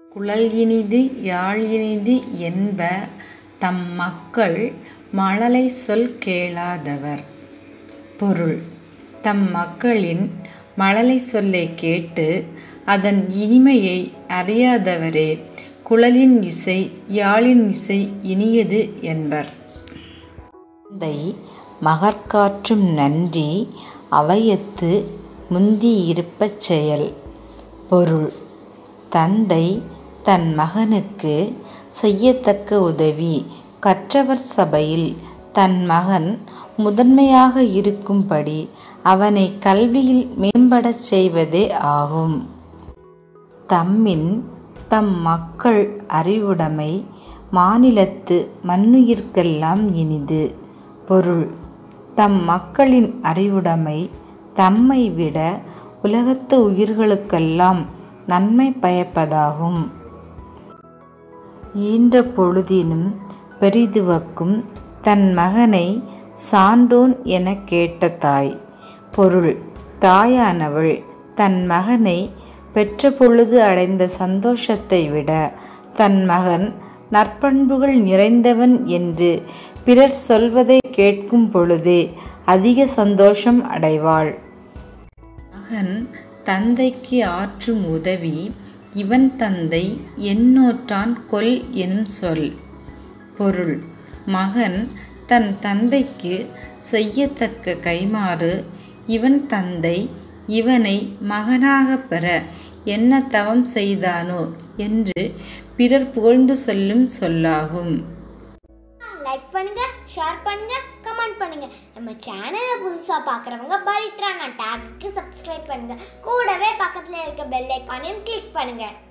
குழல் இனிது யாழ் இனிது என்ப தம் மக்கள் மழலை சொல் கேளாதவர். பொருள் தம் மக்களின் மழலை சொல்லைக் கேட்டு அதன் இனிமையை அறியாதவரே குழலின் இசை யாழின் இசை இனியது என்பர். தந்தை மகற்காற்றும் நன்றி அவையத்து முந்தி இருப்பச் செயல். பொருள் தந்தை தன் மகனுக்கு செய்யத்தக்க உதவி கற்றவர் சபையில் தன் மகன் முதன்மையாக இருக்கும்படி அவனைக் கல்வியில் மேம்படச் செய்வதே ஆகும். தம்மின் தம் மக்கள் அறிவுடைமை மாநிலத்து மன்னுயிர்க்கெல்லாம் இனிது. பொருள் தம் மக்களின் அறிவுடைமை தம்மை விட உலகத்து உயிர்களுக்கெல்லாம் நன்மை பயப்பதாகும். ஈன்ற பொழுதினும் பெரிதுவக்கும் தன் மகனைச் சான்றோன் எனக் கேட்ட தாய். பொருள் தாயானவள் தன் மகனைப் பெற்ற பொழுது அடைந்த சந்தோஷத்தை விட தன் மகன் நற்பண்புகள் நிறைந்தவன் என்று பிறர் சொல்வதைக் கேட்கும் பொழுதே அதிக சந்தோஷம் அடைவாள். மகன் தந்தைக்கு ஆற்றும் உதவி இவன் தந்தை எந்நோற்றான் கொல் எனும் சொல். பொருள் மகன் தன் தந்தைக்குச் செய்யத்தக்க கைம்மாறு இவன் தந்தை இவனை மகனாகப் பெற என்ன தவம் செய்தானோ என்று பிறர் புகழ்ந்து சொல்லும் சொல்லாகும். லைக் பண்ணுங்க ஷேர் பண்ணுங்க கமெண்ட் பண்ணுங்க நம்ம சேனலை புதுசா பார்க்குறவங்க பரித்ரானா டேகுக்கு சப்ஸ்கிரைப் பண்ணுங்க கூடவே பக்கத்துல இருக்க பெல் ஐக்கானையும் கிளிக் பண்ணுங்க